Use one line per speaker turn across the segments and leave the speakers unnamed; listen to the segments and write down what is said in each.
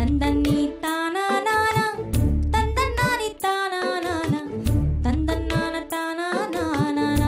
ತಂದನ್ನಿ ತಾನಾನಾನ ತಂದನ್ನಾನಿ ತಾನಾನಾನ ತಂದನ್ನಾನ ತಾನಾನಾನ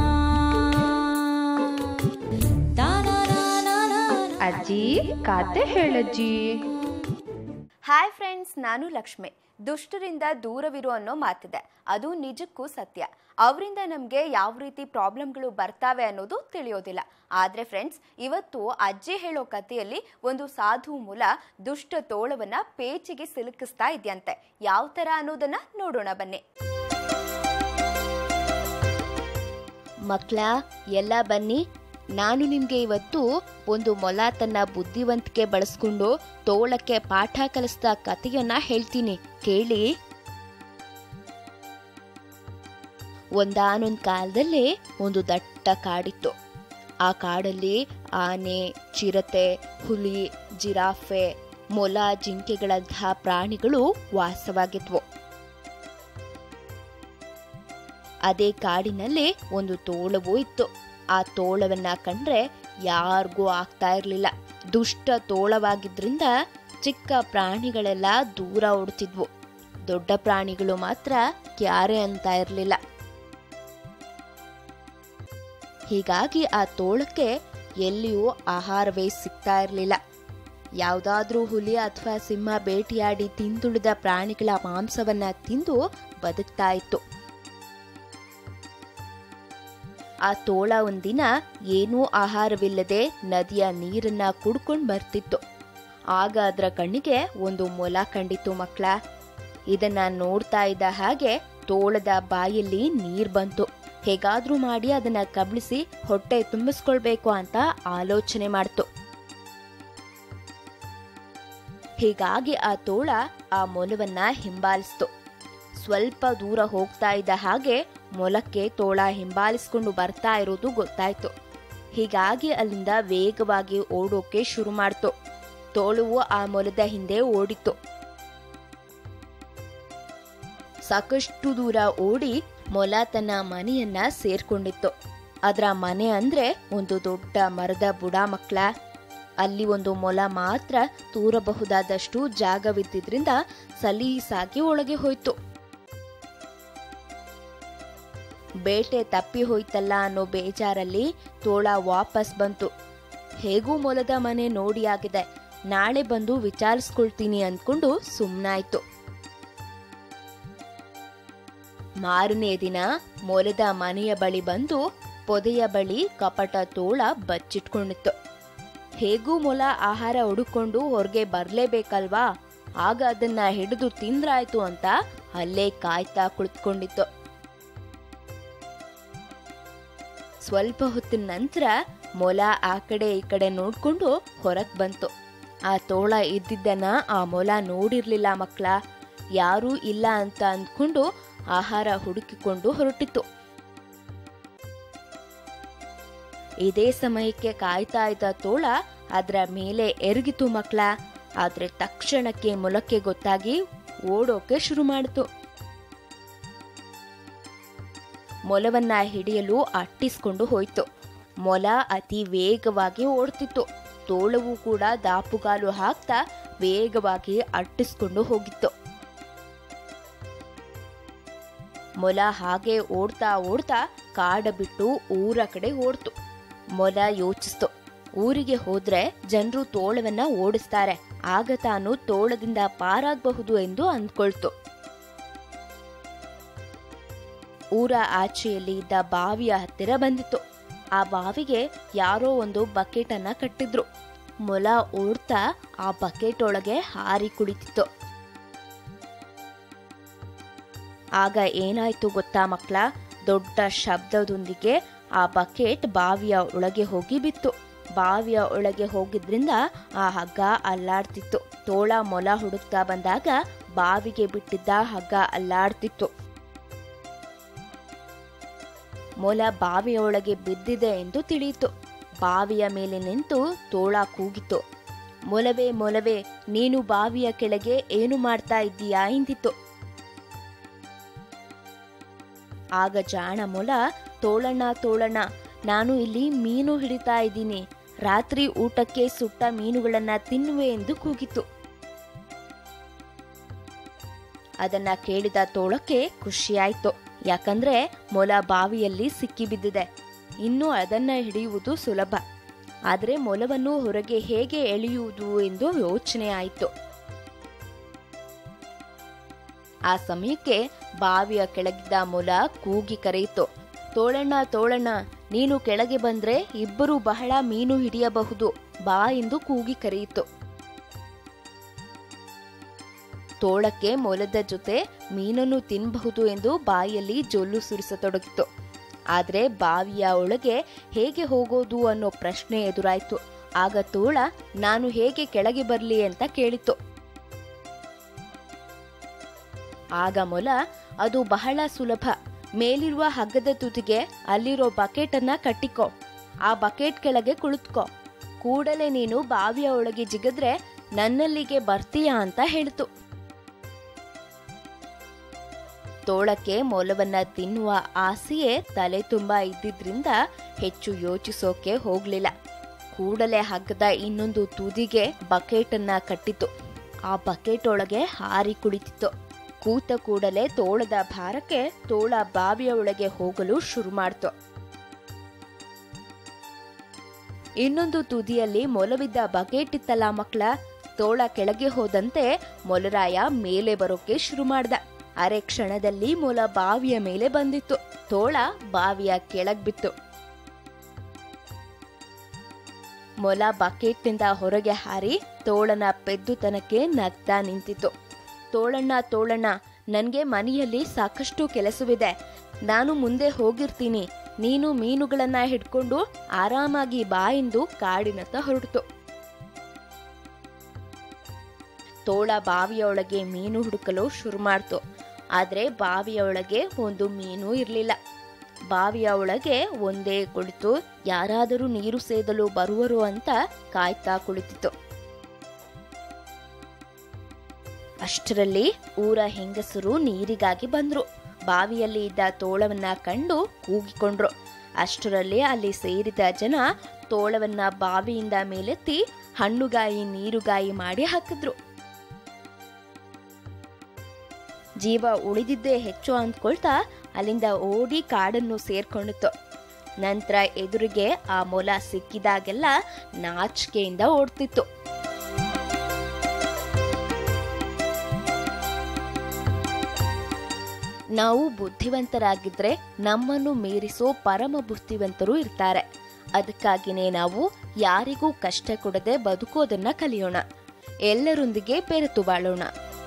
ತಾನಾನಾನಾನ
ಅಜ್ಜಿ ಕತೆ ಹೇಳಜ್ಜಿ
hi friends ನಾನು ಲಕ್ಷ್ಮಿ ದುಷ್ಟರಿಂದ ದೂರವಿರು ಅನ್ನೋ ಮಾತಿದೆ ಅದು ನಿಜಕ್ಕೂ ಸತ್ಯ ಅವರಿಂದ ನಮಗೆ ಯಾವ ರೀತಿ ಪ್ರಾಬ್ಲಮ್ಗಳು ಬರ್ತಾವೆ ಅನ್ನೋದು ತಿಳಿಯೋದಿಲ್ಲ ಆದರೆ ಫ್ರೆಂಡ್ಸ್ ಇವತ್ತು ಅಜ್ಜಿ ಹೇಳೋ ಕಥೆಯಲ್ಲಿ ಒಂದು ಸಾಧು ಮೂಲ ದುಷ್ಟ ತೋಳವನ್ನ ಪೇಚಿಗೆ ಸಿಲುಕಿಸ್ತಾ ಇದೆಯಂತೆ ಯಾವ ಥರ ಅನ್ನೋದನ್ನ ನೋಡೋಣ ಬನ್ನಿ ಮಕ್ಕಳ ಎಲ್ಲ ಬನ್ನಿ ನಾನು ನಿಮ್ಗೆ ಇವತ್ತು ಒಂದು ಮೊಲ ತನ್ನ ಬುದ್ಧಿವಂತಿಕೆ ಬಳಸ್ಕೊಂಡು ತೋಳಕ್ಕೆ ಪಾಠ ಕಲಿಸಿದ ಕಥೆಯನ್ನ ಹೇಳ್ತೀನಿ ಕೇಳಿ ಒಂದಾನೊಂದ್ ಕಾಲದಲ್ಲಿ ಒಂದು ದಟ್ಟ ಕಾಡಿತ್ತು ಆ ಕಾಡಲ್ಲಿ ಆನೆ ಚಿರತೆ ಹುಲಿ ಜಿರಾಫೆ ಮೊಲ ಜಿಂಕೆಗಳಂತಹ ಪ್ರಾಣಿಗಳು ವಾಸವಾಗಿದ್ವು ಅದೇ ಕಾಡಿನಲ್ಲಿ ಒಂದು ತೋಳವೂ ಇತ್ತು ಆ ತೋಳವನ್ನ ಕಂಡ್ರೆ ಯಾರಿಗೂ ಆಗ್ತಾ ಇರ್ಲಿಲ್ಲ ದುಷ್ಟ ತೋಳವಾಗಿದ್ರಿಂದ ಚಿಕ್ಕ ಪ್ರಾಣಿಗಳೆಲ್ಲ ದೂರ ಓಡ್ತಿದ್ವು ದೊಡ್ಡ ಪ್ರಾಣಿಗಳು ಮಾತ್ರ ಕ್ಯಾರೆ ಅಂತ ಇರ್ಲಿಲ್ಲ ಹೀಗಾಗಿ ಆ ತೋಳಕ್ಕೆ ಎಲ್ಲಿಯೂ ಆಹಾರವೇ ಸಿಗ್ತಾ ಇರಲಿಲ್ಲ ಯಾವುದಾದ್ರೂ ಹುಲಿ ಅಥವಾ ಸಿಂಹ ಬೇಟೆಯಾಡಿ ತಿಂದುಳಿದ ಪ್ರಾಣಿಗಳ ಮಾಂಸವನ್ನ ತಿಂದು ಬದುಕ್ತಾ ಇತ್ತು ಆ ತೋಳ ಒಂದಿನ ಏನೂ ಆಹಾರವಿಲ್ಲದೆ ನದಿಯ ನೀರನ್ನ ಕುಡ್ಕೊಂಡ್ ಬರ್ತಿತ್ತು ಆಗ ಅದರ ಕಣ್ಣಿಗೆ ಒಂದು ಮೊಲ ಕಂಡಿತು ಮಕ್ಕಳ ಇದನ್ನ ನೋಡ್ತಾ ಇದ್ದ ಹಾಗೆ ತೋಳದ ಬಾಯಲ್ಲಿ ನೀರ್ ಬಂತು ಹೇಗಾದ್ರೂ ಮಾಡಿ ಅದನ್ನ ಕಬಳಿಸಿ ಹೊಟ್ಟೆ ತುಂಬಿಸ್ಕೊಳ್ಬೇಕು ಅಂತ ಆಲೋಚನೆ ಮಾಡ್ತು ಹೀಗಾಗಿ ಆ ತೋಳ ಆ ಮೊಲವನ್ನ ಹಿಂಬಾಲಿಸ್ತು ಸ್ವಲ್ಪ ದೂರ ಹೋಗ್ತಾ ಇದ್ದ ಹಾಗೆ ಮೊಲಕ್ಕೆ ತೋಳ ಹಿಂಬಾಲಿಸ್ಕೊಂಡು ಬರ್ತಾ ಇರೋದು ಗೊತ್ತಾಯ್ತು ಹೀಗಾಗಿ ಅಲ್ಲಿಂದ ವೇಗವಾಗಿ ಓಡೋಕೆ ಶುರು ಮಾಡ್ತು ತೋಳುವು ಆ ಮೊಲದ ಹಿಂದೆ ಓಡಿತು ಸಾಕಷ್ಟು ದೂರ ಓಡಿ ಮೊಲ ತನ್ನ ಮನೆಯನ್ನ ಸೇರ್ಕೊಂಡಿತ್ತು ಅದರ ಮನೆ ಅಂದ್ರೆ ಒಂದು ದೊಡ್ಡ ಮರದ ಬುಡ ಮಕ್ಕಳ ಅಲ್ಲಿ ಒಂದು ಮೊಲ ಮಾತ್ರ ತೂರಬಹುದಾದಷ್ಟು ಜಾಗವಿದ್ದಿದ್ರಿಂದ ಸಲೀಸಾಗಿ ಒಳಗೆ ಹೋಯ್ತು ಬೇಟೆ ತಪ್ಪಿ ಹೋಯ್ತಲ್ಲ ಅನ್ನೋ ಬೇಜಾರಲ್ಲಿ ತೋಳ ವಾಪಸ್ ಬಂತು ಹೇಗೂ ಮೊಲದ ಮನೆ ನೋಡಿ ಆಗಿದೆ ನಾಳೆ ಬಂದು ವಿಚಾರಿಸ್ಕೊಳ್ತೀನಿ ಅಂದ್ಕೊಂಡು ಸುಮ್ನಾಯ್ತು ಮಾರನೇ ದಿನ ಮೊಲದ ಮನೆಯ ಬಳಿ ಬಂದು ಪೊದೆಯ ಬಳಿ ಕಪಟ ತೋಳ ಬಚ್ಚಿಟ್ಕೊಂಡಿತ್ತು ಹೇಗೂ ಮೊಲ ಆಹಾರ ಹುಡುಕೊಂಡು ಹೊರಗೆ ಬರ್ಲೇಬೇಕಲ್ವಾ ಆಗ ಅದನ್ನ ಹಿಡಿದು ತಿಂದ್ರಾಯ್ತು ಅಂತ ಅಲ್ಲೇ ಕಾಯ್ತಾ ಕುಳಿತುಕೊಂಡಿತ್ತು ಸ್ವಲ್ಪ ಹೊತ್ತಿನ ನಂತರ ಮೊಲ ಆ ಕಡೆ ಈ ಕಡೆ ನೋಡ್ಕೊಂಡು ಹೊರಗ್ ಬಂತು ಆ ತೋಳ ಇದ್ದಿದ್ದನ್ನ ಆ ಮೊಲ ನೋಡಿರ್ಲಿಲ್ಲ ಮಕ್ಕಳ ಯಾರೂ ಇಲ್ಲ ಅಂತ ಅಂದ್ಕೊಂಡು ಆಹಾರ ಹುಡುಕಿಕೊಂಡು ಹೊರಟಿತ್ತು ಇದೇ ಸಮಯಕ್ಕೆ ಕಾಯ್ತಾ ಇದ್ದ ತೋಳ ಅದರ ಮೇಲೆ ಎರಗಿತು ಮಕ್ಕಳ ಆದ್ರೆ ತಕ್ಷಣಕ್ಕೆ ಮೊಲಕ್ಕೆ ಗೊತ್ತಾಗಿ ಓಡೋಕೆ ಶುರು ಮಾಡಿತು ಮೊಲವನ್ನ ಹಿಡಿಯಲು ಅಟ್ಟಿಸ್ಕೊಂಡು ಹೋಯ್ತು ಮೊಲ ಅತಿ ವೇಗವಾಗಿ ಓಡ್ತಿತ್ತು ತೋಳವು ಕೂಡ ದಾಪುಗಾಲು ಹಾಕ್ತಾ ವೇಗವಾಗಿ ಅಟ್ಟಿಸ್ಕೊಂಡು ಹೋಗಿತ್ತು ಮೊಲ ಹಾಗೆ ಓಡ್ತಾ ಓಡ್ತಾ ಕಾಡ ಬಿಟ್ಟು ಊರ ಕಡೆ ಓಡ್ತು ಮೊಲ ಯೋಚಿಸ್ತು ಊರಿಗೆ ಹೋದ್ರೆ ಜನರು ತೋಳವನ್ನ ಓಡಿಸ್ತಾರೆ ಆಗ ತಾನು ತೋಳದಿಂದ ಪಾರಾಗಬಹುದು ಎಂದು ಅಂದ್ಕೊಳ್ತು ಊರ ಆಚೆಯಲ್ಲಿ ಇದ್ದ ಬಾವಿಯ ಹತ್ತಿರ ಬಂದಿತ್ತು ಆ ಬಾವಿಗೆ ಯಾರೋ ಒಂದು ಬಕೆಟ್ ಅನ್ನ ಕಟ್ಟಿದ್ರು ಮೊಲ ಓಡ್ತಾ ಆ ಬಕೆಟ್ ಒಳಗೆ ಹಾರಿ ಕುಳಿತಿತ್ತು ಆಗ ಏನಾಯ್ತು ಗೊತ್ತಾ ಮಕ್ಕಳ ದೊಡ್ಡ ಶಬ್ದದೊಂದಿಗೆ ಆ ಬಕೆಟ್ ಬಾವಿಯ ಒಳಗೆ ಹೋಗಿ ಬಿತ್ತು ಬಾವಿಯ ಒಳಗೆ ಹೋಗಿದ್ರಿಂದ ಆ ಹಗ್ಗ ಅಲ್ಲಾಡ್ತಿತ್ತು ತೋಳ ಮೊಲ ಹುಡುಕ್ತಾ ಬಂದಾಗ ಬಾವಿಗೆ ಬಿಟ್ಟಿದ್ದ ಹಗ್ಗ ಅಲ್ಲಾಡ್ತಿತ್ತು ಮೊಲ ಬಾವಿಯ ಒಳಗೆ ಬಿದ್ದಿದೆ ಎಂದು ತಿಳಿಯಿತು ಬಾವಿಯ ಮೇಲೆ ನಿಂತು ತೋಳ ಕೂಗಿತು ಮೊಲವೇ ಮೊಲವೇ ನೀನು ಬಾವಿಯ ಕೆಳಗೆ ಏನು ಮಾಡ್ತಾ ಇದ್ದೀಯಾ ಎಂದಿತ್ತು ಆಗ ಜಾಣ ಮೊಲ ತೋಳಣ್ಣ ತೋಳಣ್ಣ ನಾನು ಇಲ್ಲಿ ಮೀನು ಹಿಡಿತಾ ಇದ್ದೀನಿ ರಾತ್ರಿ ಊಟಕ್ಕೆ ಸುಟ್ಟ ಮೀನುಗಳನ್ನ ತಿನ್ನುವೆ ಎಂದು ಕೂಗಿತು ಅದನ್ನ ಕೇಳಿದ ತೋಳಕ್ಕೆ ಖುಷಿಯಾಯ್ತು ಯಾಕಂದ್ರೆ ಮೊಲ ಬಾವಿಯಲ್ಲಿ ಸಿಕ್ಕಿಬಿದ್ದಿದೆ ಇನ್ನು ಅದನ್ನ ಹಿಡಿಯುವುದು ಸುಲಭ ಆದರೆ ಮೊಲವನ್ನು ಹೊರಗೆ ಹೇಗೆ ಎಳೆಯುವುದು ಎಂದು ಯೋಚನೆ ಆಯಿತು ಆ ಸಮಯಕ್ಕೆ ಬಾವಿಯ ಕೆಳಗಿದ್ದ ಮೊಲ ಕೂಗಿ ಕರೆಯಿತು ತೋಳಣ್ಣ ತೋಳಣ್ಣ ನೀನು ಕೆಳಗೆ ಬಂದ್ರೆ ಇಬ್ಬರು ಬಹಳ ಮೀನು ಹಿಡಿಯಬಹುದು ಬಾ ಎಂದು ಕೂಗಿ ಕರೆಯಿತು ತೋಳಕ್ಕೆ ಮೊಲದ ಜೊತೆ ಮೀನನ್ನು ತಿನ್ನಬಹುದು ಎಂದು ಬಾಯಲ್ಲಿ ಜೊಲ್ಲು ಸುರಿಸತೊಡಗಿತು ಆದ್ರೆ ಬಾವಿಯ ಒಳಗೆ ಹೇಗೆ ಹೋಗೋದು ಅನ್ನೋ ಪ್ರಶ್ನೆ ಎದುರಾಯ್ತು ಆಗ ತೋಳ ನಾನು ಹೇಗೆ ಕೆಳಗೆ ಬರಲಿ ಅಂತ ಕೇಳಿತು ಆಗ ಮೊಲ ಅದು ಬಹಳ ಸುಲಭ ಮೇಲಿರುವ ಹಗ್ಗದ ತುದಿಗೆ ಅಲ್ಲಿರೋ ಬಕೆಟ್ ಅನ್ನ ಕಟ್ಟಿಕೋ ಆ ಬಕೆಟ್ ಕೆಳಗೆ ಕುಳಿತುಕೋ ಕೂಡಲೇ ನೀನು ಬಾವಿಯ ಒಳಗೆ ಜಿಗಿದ್ರೆ ನನ್ನಲ್ಲಿಗೆ ಬರ್ತೀಯಾ ಅಂತ ಹೇಳ್ತು ತೋಳಕ್ಕೆ ಮೊಲವನ್ನ ತಿನ್ನುವ ಆಸೆಯೇ ತಲೆ ತುಂಬಾ ಇದ್ದಿದ್ರಿಂದ ಹೆಚ್ಚು ಯೋಚಿಸೋಕೆ ಹೋಗ್ಲಿಲ್ಲ ಕೂಡಲೇ ಹಗ್ಗದ ಇನ್ನೊಂದು ತುದಿಗೆ ಬಕೆಟ್ ಅನ್ನ ಕಟ್ಟಿತು ಆ ಬಕೆಟ್ ಒಳಗೆ ಹಾರಿ ಕುಳಿತಿತ್ತು ಕೂತ ಕೂಡಲೇ ತೋಳದ ಭಾರಕ್ಕೆ ತೋಳ ಬಾವಿಯ ಒಳಗೆ ಹೋಗಲು ಶುರು ಮಾಡ್ತು ಇನ್ನೊಂದು ತುದಿಯಲ್ಲಿ ಮೊಲವಿದ್ದ ಬಕೆಟ್ ಇತ್ತಲ್ಲ ಮಕ್ಕಳ ತೋಳ ಕೆಳಗೆ ಹೋದಂತೆ ಮೊಲರಾಯ ಮೇಲೆ ಬರೋಕೆ ಶುರು ಮಾಡ್ದ ಅರೆ ಕ್ಷಣದಲ್ಲಿ ಮೊಲ ಬಾವಿಯ ಮೇಲೆ ಬಂದಿತ್ತು ತೋಳ ಬಾವಿಯ ಕೆಳಗ್ ಬಿತ್ತು ಮೊಲ ಬಕೆಟ್ನಿಂದ ಹೊರಗೆ ಹಾರಿ ತೋಳನ ಪೆದ್ದುತನಕ್ಕೆ ನಗ್ತಾ ನಿಂತಿತು ತೋಳಣ್ಣ ತೋಳಣ್ಣ ನನ್ಗೆ ಮನೆಯಲ್ಲಿ ಸಾಕಷ್ಟು ಕೆಲಸವಿದೆ ನಾನು ಮುಂದೆ ಹೋಗಿರ್ತೀನಿ ನೀನು ಮೀನುಗಳನ್ನ ಹಿಡ್ಕೊಂಡು ಆರಾಮಾಗಿ ಬಾ ಎಂದು ಕಾಡಿನತ್ತ ಹೊರಟಿತು ತೋಳ ಬಾವಿಯೊಳಗೆ ಮೀನು ಹುಡುಕಲು ಶುರು ಮಾಡ್ತು ಆದ್ರೆ ಬಾವಿಯೊಳಗೆ ಒಂದು ಮೀನು ಇರಲಿಲ್ಲ ಬಾವಿಯ ಒಳಗೆ ಒಂದೇ ಕುಳಿತು ಯಾರಾದರೂ ನೀರು ಸೇದಲು ಬರುವರು ಅಂತ ಕಾಯ್ತಾ ಕುಳಿತಿತ್ತು ಅಷ್ಟರಲ್ಲಿ ಊರ ಹೆಂಗಸರು ನೀರಿಗಾಗಿ ಬಂದ್ರು ಬಾವಿಯಲ್ಲಿ ಇದ್ದ ತೋಳವನ್ನ ಕಂಡು ಕೂಗಿಕೊಂಡ್ರು ಅಷ್ಟರಲ್ಲಿ ಅಲ್ಲಿ ಸೇರಿದ ಜನ ತೋಳವನ್ನ ಬಾವಿಯಿಂದ ಮೇಲೆತ್ತಿ ಹಣ್ಣುಗಾಯಿ ನೀರುಗಾಯಿ ಮಾಡಿ ಹಾಕಿದ್ರು ಜೀವ ಉಳಿದಿದ್ದೇ ಹೆಚ್ಚು ಅಂದ್ಕೊಳ್ತಾ ಅಲ್ಲಿಂದ ಓಡಿ ಕಾಡನ್ನು ಸೇರ್ಕೊಂಡಿತ್ತು ನಂತರ ಎದುರಿಗೆ ಆ ಮೊಲ ಸಿಕ್ಕಿದಾಗೆಲ್ಲ ನಾಚಿಕೆಯಿಂದ ಓಡ್ತಿತ್ತು ನಾವು ಬುದ್ಧಿವಂತರಾಗಿದ್ರೆ ನಮ್ಮನ್ನು ಮೀರಿಸೋ ಪರಮ ಬುದ್ಧಿವಂತರು ಇರ್ತಾರೆ ಅದಕ್ಕಾಗಿನೇ ನಾವು ಯಾರಿಗೂ ಕಷ್ಟ ಕೊಡದೆ ಬದುಕೋದನ್ನ ಕಲಿಯೋಣ ಎಲ್ಲರೊಂದಿಗೆ ಬೆರೆತು ಬಾಳೋಣ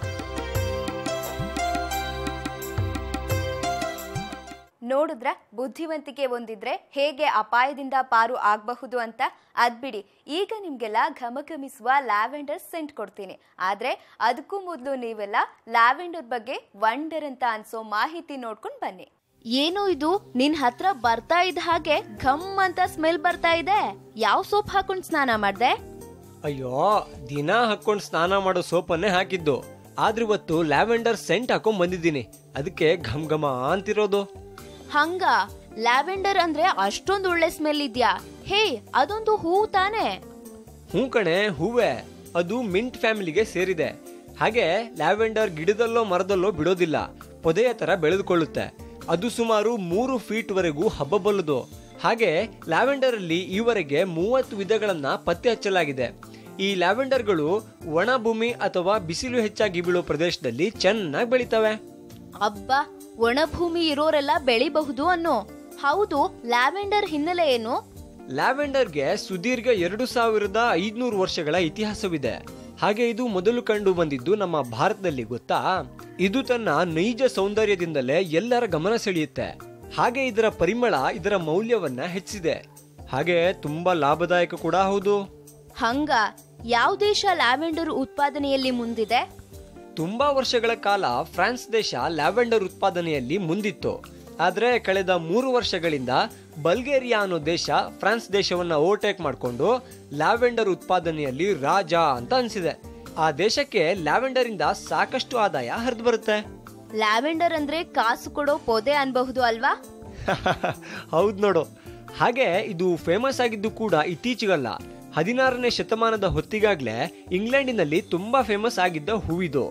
ನೋಡಿದ್ರ ಬುದ್ಧಿವಂತಿಕೆ ಒಂದಿದ್ರೆ ಹೇಗೆ ಅಪಾಯದಿಂದ ಪಾರು ಆಗಬಹುದು ಅಂತ ಅದ್ಬಿಡಿ ಈಗ ನಿಮ್ಗೆಲ್ಲ ಘಮಘಮಿಸುವ ಲ್ಯಾವೆಂಡರ್ ಸೆಂಟ್ ಕೊಡ್ತೀನಿ ಆದ್ರೆ ಅದಕ್ಕೂ ಮೊದಲು ನೀವೆಲ್ಲ ಲ್ಯಾವೆಂಡರ್ ಬಗ್ಗೆ ವಂಡರ್ ಅಂತ ಅನ್ಸೋ ಮಾಹಿತಿ ನೋಡ್ಕೊಂಡು ಬನ್ನಿ
ಏನು ಇದು ನಿನ್ ಹತ್ರ ಬರ್ತಾ ಇದ್ದ ಹಾಗೆ ಘಮ್ ಅಂತ ಸ್ಮೆಲ್ ಬರ್ತಾ ಇದೆ ಯಾವ ಸೋಪ್ ಹಾಕೊಂಡ್ ಸ್ನಾನ ಮಾಡ್ದೆ
ಅಯ್ಯೋ ದಿನ ಹಾಕೊಂಡ್ ಸ್ನಾನ ಮಾಡೋ ಸೋಪನ್ನೇ ಹಾಕಿದ್ದು ಆದ್ರೆ ಇವತ್ತು ಲ್ಯಾವೆಂಡರ್ ಸೆಂಟ್ ಹಾಕೊಂಡ್ ಬಂದಿದ್ದೀನಿ ಅದಕ್ಕೆ ಘಮ್ ಘಮ ಅಂತಿರೋದು
ಹಂಗ ಲ್ಯಾವೆಂಡರ್ ಅಂದ್ರೆ ಅಷ್ಟೊಂದು ಒಳ್ಳೆ ಸ್ಮೆಲ್ ಇದ್ಯಾ ಹೇ ಅದೊಂದು ಹೂ ತಾನೇ
ಹೂ ಕಣೆ ಹೂವೆ ಅದು ಮಿಂಟ್ ಫ್ಯಾಮಿಲಿಗೆ ಸೇರಿದೆ ಹಾಗೆ ಲ್ಯಾವೆಂಡರ್ ಗಿಡದಲ್ಲೋ ಮರದಲ್ಲೋ ಬಿಡೋದಿಲ್ಲ ಪೊದೆಯ ತರ ಬೆಳೆದುಕೊಳ್ಳುತ್ತೆ ಅದು ಸುಮಾರು ಮೂರು ಫೀಟ್ ವರೆಗೂ ಹಬ್ಬಬಲ್ಲದು ಹಾಗೆ ಲ್ಯಾವೆಂಡರ್ ಅಲ್ಲಿ ಈವರೆಗೆ ಮೂವತ್ತು ವಿಧಗಳನ್ನ ಪತ್ತೆ ಹಚ್ಚಲಾಗಿದೆ ಈ ಲ್ಯಾವೆಂಡರ್ಗಳು ಒಣ ಭೂಮಿ ಅಥವಾ ಬಿಸಿಲು ಹೆಚ್ಚಾಗಿ ಬೀಳೋ ಪ್ರದೇಶದಲ್ಲಿ ಚೆನ್ನಾಗಿ ಬೆಳಿತವೆ
ಅಬ್ಬಾ ಒಣಭೂಮಿ ಇರೋರೆಲ್ಲ ಬೆಳಿಬಹುದು ಅನ್ನೋ ಹೌದು ಲ್ಯಾವೆಂಡರ್ ಹಿನ್ನೆಲೆ ಏನು
ಲ್ಯಾವೆಂಡರ್ಗೆ ಸುದೀರ್ಘ ಎರಡು ಸಾವಿರದ ಐದ್ನೂರು ವರ್ಷಗಳ ಇತಿಹಾಸವಿದೆ ಹಾಗೆ ಇದು ಮೊದಲು ಕಂಡು ಬಂದಿದ್ದು ನಮ್ಮ ಭಾರತದಲ್ಲಿ ಗೊತ್ತಾ ಇದು ತನ್ನ ನೈಜ ಸೌಂದರ್ಯದಿಂದಲೇ ಎಲ್ಲರ ಗಮನ ಸೆಳೆಯುತ್ತೆ ಹಾಗೆ ಇದರ ಪರಿಮಳ ಇದರ ಮೌಲ್ಯವನ್ನ ಹೆಚ್ಚಿದೆ ಹಾಗೆ ತುಂಬಾ ಲಾಭದಾಯಕ ಕೂಡ ಹೌದು
ಹಂಗ ಯಾವ ದೇಶ ಲ್ಯಾವೆಂಡರ್ ಉತ್ಪಾದನೆಯಲ್ಲಿ ಮುಂದಿದೆ
ತುಂಬಾ ವರ್ಷಗಳ ಕಾಲ ಫ್ರಾನ್ಸ್ ದೇಶ ಲ್ಯಾವೆಂಡರ್ ಉತ್ಪಾದನೆಯಲ್ಲಿ ಮುಂದಿತ್ತು ಆದ್ರೆ ಕಳೆದ ಮೂರು ವರ್ಷಗಳಿಂದ ಬಲ್ಗೇರಿಯಾ ಅನ್ನೋ ದೇಶ ಫ್ರಾನ್ಸ್ ದೇಶವನ್ನ ಓವರ್ಟೇಕ್ ಮಾಡಿಕೊಂಡು ಲ್ಯಾವೆಂಡರ್ ಉತ್ಪಾದನೆಯಲ್ಲಿ ರಾಜ ಅಂತ ಅನ್ಸಿದೆ ಆ ದೇಶಕ್ಕೆ ಲ್ಯಾವೆಂಡರ್ ಇಂದ ಸಾಕಷ್ಟು ಆದಾಯ ಹರಿದು ಬರುತ್ತೆ
ಲ್ಯಾವೆಂಡರ್ ಅಂದ್ರೆ ಕಾಸು ಕೊಡೋ ಪೊದೆ ಅನ್ಬಹುದು ಅಲ್ವಾ
ಹೌದ್ ನೋಡು ಹಾಗೆ ಇದು ಫೇಮಸ್ ಆಗಿದ್ದು ಕೂಡ ಇತ್ತೀಚೆಗಲ್ಲ ಹದಿನಾರನೇ ಶತಮಾನದ ಹೊತ್ತಿಗಾಗ್ಲೇ ಇಂಗ್ಲೆಂಡಿನಲ್ಲಿ ತುಂಬಾ ಫೇಮಸ್ ಆಗಿದ್ದ ಹೂವಿದು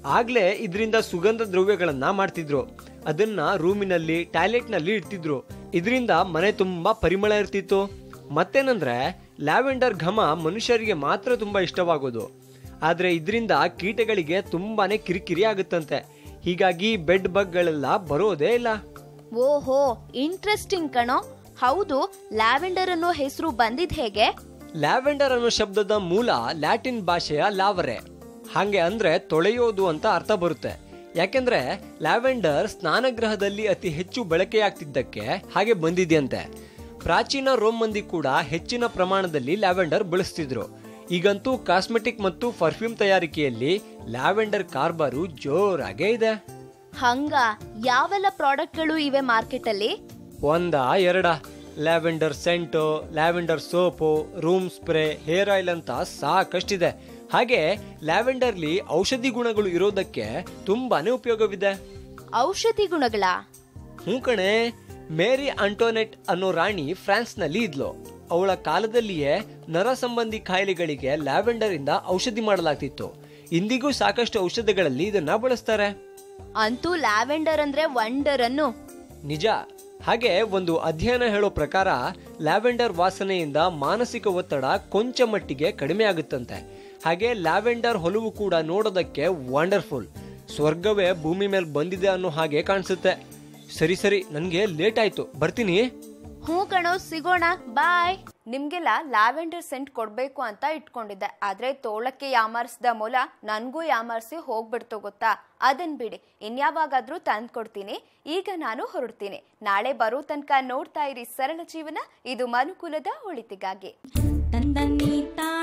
ಆಗ್ಲೇ ಇದರಿಂದ ಸುಗಂಧ ದ್ರವ್ಯಗಳನ್ನ ಮಾಡ್ತಿದ್ರು ಅದನ್ನ ರೂಮಿನಲ್ಲಿ ಟಾಯ್ಲೆಟ್ನಲ್ಲಿ ಇಡ್ತಿದ್ರು ಇದರಿಂದ ಮನೆ ತುಂಬಾ ಪರಿಮಳ ಇರ್ತಿತ್ತು ಮತ್ತೇನಂದ್ರೆ ಲ್ಯಾವೆಂಡರ್ ಘಮ ಮನುಷ್ಯರಿಗೆ ಮಾತ್ರ ತುಂಬಾ ಇಷ್ಟವಾಗೋದು ಆದ್ರೆ ಇದರಿಂದ ಕೀಟಗಳಿಗೆ ತುಂಬಾನೇ ಕಿರಿಕಿರಿ ಆಗುತ್ತಂತೆ ಹೀಗಾಗಿ ಬೆಡ್ ಬಗ್ಗಳೆಲ್ಲ ಬರೋದೇ ಇಲ್ಲ
ಓಹೋ ಇಂಟ್ರೆಸ್ಟಿಂಗ್ ಕಣೋ ಹೌದು ಲ್ಯಾವೆಂಡರ್ ಅನ್ನೋ ಹೆಸರು ಬಂದಿದ್ ಹೇಗೆ
ಲ್ಯಾವೆಂಡರ್ ಅನ್ನೋ ಶಬ್ದದ ಮೂಲ ಲ್ಯಾಟಿನ್ ಭಾಷೆಯ ಲಾವರೆ ಹಾಗೆ ಅಂದ್ರೆ ತೊಳೆಯೋದು ಅಂತ ಅರ್ಥ ಬರುತ್ತೆ ಯಾಕೆಂದ್ರೆ ಲ್ಯಾವೆಂಡರ್ ಸ್ನಾನಗೃಹದಲ್ಲಿ ಅತಿ ಹೆಚ್ಚು ಬಳಕೆಯಾಗ್ತಿದ್ದಕ್ಕೆ ಹಾಗೆ ಬಂದಿದೆಯಂತೆ ಪ್ರಾಚೀನ ರೋಮ್ ಮಂದಿ ಕೂಡ ಹೆಚ್ಚಿನ ಪ್ರಮಾಣದಲ್ಲಿ ಲ್ಯಾವೆಂಡರ್ ಬಳಸ್ತಿದ್ರು ಈಗಂತೂ ಕಾಸ್ಮೆಟಿಕ್ ಮತ್ತು ಪರ್ಫ್ಯೂಮ್ ತಯಾರಿಕೆಯಲ್ಲಿ ಲ್ಯಾವೆಂಡರ್ ಕಾರ್ಬಾರು ಜೋರಾಗೇ ಇದೆ
ಹಂಗ ಯಾವೆಲ್ಲ ಪ್ರಾಡಕ್ಟ್ಗಳು ಇವೆ ಮಾರ್ಕೆಟ್ ಅಲ್ಲಿ
ಒಂದ ಎರಡ lavender scent lavender soap room spray hair oil ಅಂತ ಸಾಕಷ್ಟಿದೆ ಹಾಗೆ ಲ್ಯಾವೆಂಡರ್ಲಿ ಔಷಧಿ ಗುಣಗಳು ಇರೋದಕ್ಕೆ ತುಂಬಾನೇ ಉಪಯೋಗವಿದೆ
ಔಷಧಿ ಗುಣಗಳ
ಹ್ಞೂ ಕಣೆ ಮೇರಿ ಅಂಟೋನೆಟ್ ಅನ್ನೋ ರಾಣಿ ಫ್ರಾನ್ಸ್ನಲ್ಲಿ ಇದ್ಲು ಅವಳ ಕಾಲದಲ್ಲಿಯೇ ನರ ಸಂಬಂಧಿ ಕಾಯಿಲೆಗಳಿಗೆ ಲ್ಯಾವೆಂಡರ್ ಇಂದ ಔಷಧಿ ಮಾಡಲಾಗ್ತಿತ್ತು ಇಂದಿಗೂ ಸಾಕಷ್ಟು ಔಷಧಿಗಳಲ್ಲಿ ಇದನ್ನ ಬಳಸ್ತಾರೆ
ಅಂತೂ ಲ್ಯಾವೆಂಡರ್ ಅಂದ್ರೆ ವಂಡರ್ ಅನ್ನು
ನಿಜ ಹಾಗೆ ಒಂದು ಅಧ್ಯಯನ ಹೇಳೋ ಪ್ರಕಾರ ಲ್ಯಾವೆಂಡರ್ ವಾಸನೆಯಿಂದ ಮಾನಸಿಕ ಒತ್ತಡ ಕೊಂಚ ಮಟ್ಟಿಗೆ ಕಡಿಮೆ ಆಗುತ್ತಂತೆ ಹಾಗೆ ಲ್ಯಾವೆಂಡರ್ ಹೊಲವು ಕೂಡ ನೋಡೋದಕ್ಕೆ ವಂಡರ್ಫುಲ್ ಸ್ವರ್ಗವೇ ಭೂಮಿ ಮೇಲೆ ಬಂದಿದೆ ಅನ್ನೋ ಹಾಗೆ ಕಾಣಿಸುತ್ತೆ ಸರಿ ಸರಿ ನನಗೆ ಲೇಟ್ ಆಯ್ತು ಬರ್ತೀನಿ
ಹ್ಞೂ ಕಣೋ ಸಿಗೋಣ ಬಾಯ್
ನಿಮ್ಗೆಲ್ಲ ಲ್ಯಾವೆಂಡರ್ ಸೆಂಟ್ ಕೊಡ್ಬೇಕು ಅಂತ ಇಟ್ಕೊಂಡಿದ್ದೆ ಆದ್ರೆ ತೋಳಕ್ಕೆ ಯಾಮಾರಿಸಿದ ಮೂಲ ನನ್ಗೂ ಯಾಮಾರಿಸಿ ಹೋಗ್ಬಿಡ್ತು ಗೊತ್ತಾ ಅದನ್ ಬಿಡಿ ಇನ್ಯಾವಾಗಾದ್ರೂ ತಂದು ಕೊಡ್ತೀನಿ ಈಗ ನಾನು ಹೊರಡ್ತೀನಿ ನಾಳೆ ಬರೋ ತನಕ ನೋಡ್ತಾ ಇರಿ ಸರಳ ಜೀವನ ಇದು ಮನುಕುಲದ ಒಳಿತಿಗಾಗಿ
ತಂದನ್ನಿ ತಾನ